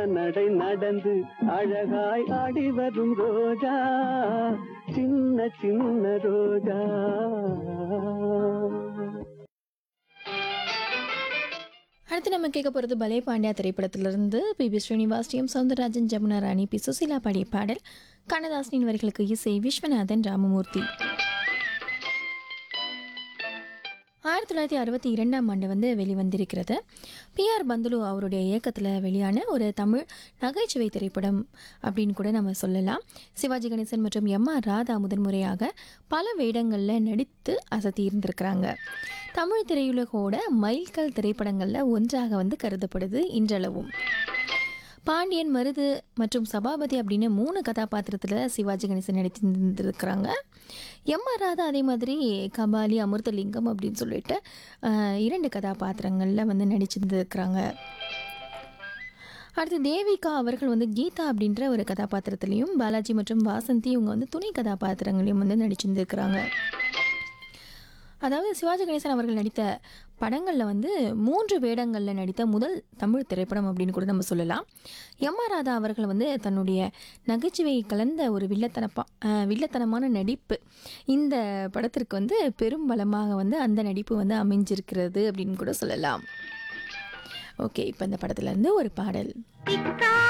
சின்ன நடை நடந்து அழகாய் ஆடி வரும் ரோஜா சின்ன சின்ன ரோஜா அடுத்து நம்ம கேட்க போகிறது பலே பாண்டியா திரைப்படத்திலிருந்து P B Srinivas T M Soundararajan Jamuna Rani P Susheela பாடிய பாடல் கண்ணதாசனின் வரிகளுக்கு இசை விஸ்வநாதன் ராமமூர்த்தி ஆயிரத்தி தொள்ளாயிரத்தி அறுபத்தி இரண்டாம் ஆண்டு வந்து வெளிவந்திருக்கிறது பி ஆர் பந்துலு அவருடைய இயக்கத்தில் வெளியான ஒரு தமிழ் நகைச்சுவை திரைப்படம் அப்படின்னு கூட நம்ம சொல்லலாம் சிவாஜி கணேசன் மற்றும் எம் ஆர் ராதா முதன்முறையாக பல வேடங்களில் நடித்து அசத்தி இருந்திருக்கிறாங்க தமிழ் திரையுலகோட மைல்கல் திரைப்படங்களில் ஒன்றாக வந்து கருதப்படுது இன்றளவும் பாண்டியன் மருது மற்றும் சபாபதி அப்படின்னு மூணு கதாபாத்திரத்தில் சிவாஜி கணேசன் நடித்திருந்திருக்கிறாங்க எம் ஆர் ராதா அதே மாதிரி கபாலி அமிர்தலிங்கம் அப்படின்னு சொல்லிட்டு ஆஹ், இரண்டு கதாபாத்திரங்களில் வந்து நடிச்சிருந்துருக்கிறாங்க அடுத்து தேவிகா அவர்கள் வந்து கீதா அப்படின்ற ஒரு கதாபாத்திரத்திலையும் பாலாஜி மற்றும் வாசந்தி இவங்க வந்து துணை கதாபாத்திரங்களையும் வந்து நடிச்சிருந்துருக்கிறாங்க அதாவது சிவாஜி கணேசன் அவர்கள் நடித்த படங்களில் வந்து மூன்று வேடங்களில் நடித்த முதல் தமிழ் திரைப்படம் அப்படின்னு கூட நம்ம சொல்லலாம் எம் ஆர் ராதா அவர்கள் வந்து தன்னுடைய நகைச்சுவை கலந்த ஒரு வில்லத்தனப்பா அஹ், வில்லத்தனமான நடிப்பு இந்த படத்திற்கு வந்து பெரும் பலமாக வந்து அந்த நடிப்பு வந்து அமைஞ்சிருக்கிறது அப்படின்னு கூட சொல்லலாம் ஓகே இப்போ இந்த படத்துலேருந்து ஒரு பாடல் திக்கா